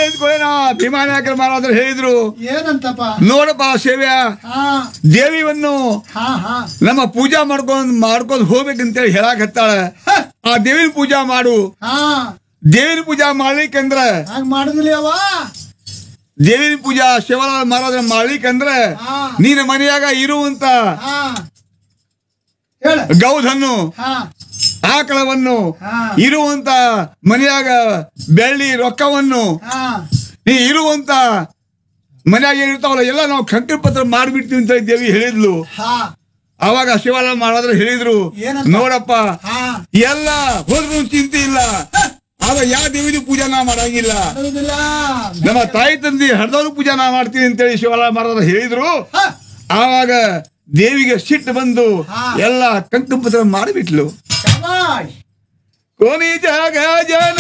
ಅಂದ್ಕೊಳ್ಳೇನ ಭೀಮಾನಾಯಕರ ಮಹಾರಾಜರು ಹೇಳಿದ್ರು ಏನಂತಪ್ಪ ನೋಡಪ್ಪ ಸೇವ್ಯ ಹಾ ದೇವಿಯನ್ನು ಹಾ ಹಾ ನಮ್ಮ ಪೂಜಾ ಮಾಡ್ಕೊಂಡ್ ಮಾಡ್ಕೊಂಡ್ ಹೋಗ್ಬೇಕಂತೇಳಿ ಹೇಳಕ್ ಹತ್ತಾಳ ಹ, ಆ ದೇವಿನ ಪೂಜಾ ಮಾಡು ಹಾ ದೇವಿನ ಪೂಜಾ ಮಾಡ್ಲಿಕ್ಕಂದ್ರ ಹಂಗ ಮಾಡುದಿಲ್ಲ ಅವ ದೇವಿನ ಪೂಜಾ ಶಿವಲಾಲ್ ಮಹಾರಾಜರ ಮಾಡ್ಲಿಕ್ಕಂದ್ರ ಹಾ ನೀನ ಮನೆಯಾಗ ಇರುವಂತ ಹಾ ಹೇಳ ಗೌಧನ್ನು ಹಾ ಆಕಳವನ್ನು ಹಾ ಇರುವಂತ ಮನೆಯಾಗ ಬೆಳ್ಳಿ ರೊಕ್ಕವನ್ನು ಹಾ ನೀ ಇರುವಂತ ಮನ್ಯಾಗ ಏನಿರ್ತಾವಲ್ಲ ಎಲ್ಲ ನಾವು ಕಂಕಣ ಪತ್ರ ಮಾಡಿಬಿಡ್ತೀವಿ ಅಂತ ದೇವಿ ಹೇಳಿದ್ಲು ಹಾ ಅವಾಗ ಶಿವಲಾಲ್ ಮಹಾರಾಜರು ಹೇಳಿದ್ರು ಏನಂತ? ನೋಡಪ್ಪ ಹಾ ಎಲ್ಲ ಹೋದ್ರು ಚಿಂತೆ ಇಲ್ಲ ಆದ್ರೆ ಯಾವ ದೇವಿದು ಪೂಜಾ ನಾ ಮಾಡಂಗಿಲ್ಲ ಮಾಡುದಿಲ್ಲ ನಮ್ಮ ತಾಯಿ ತಂದೆ ಹರಿದವ್ರು ಪೂಜಾ ನಾ ಮಾಡ್ತೀನಿ ಅಂತೇಳಿ ಶಿವಲಾಲ್ ಮಹಾರಾಜರು ಹೇಳಿದ್ರು ಹ, ಆವಾಗ ದೇವಿಗೆ ಸಿಟ್ಟು ಬಂದು ಹಾ. ಎಲ್ಲ ಕಂಕಣ ಪತ್ರ ಮಾಡಿಬಿಟ್ಲು ಶಬಾಷ್ ಕೋನಿ ಜಾಗ ಜನ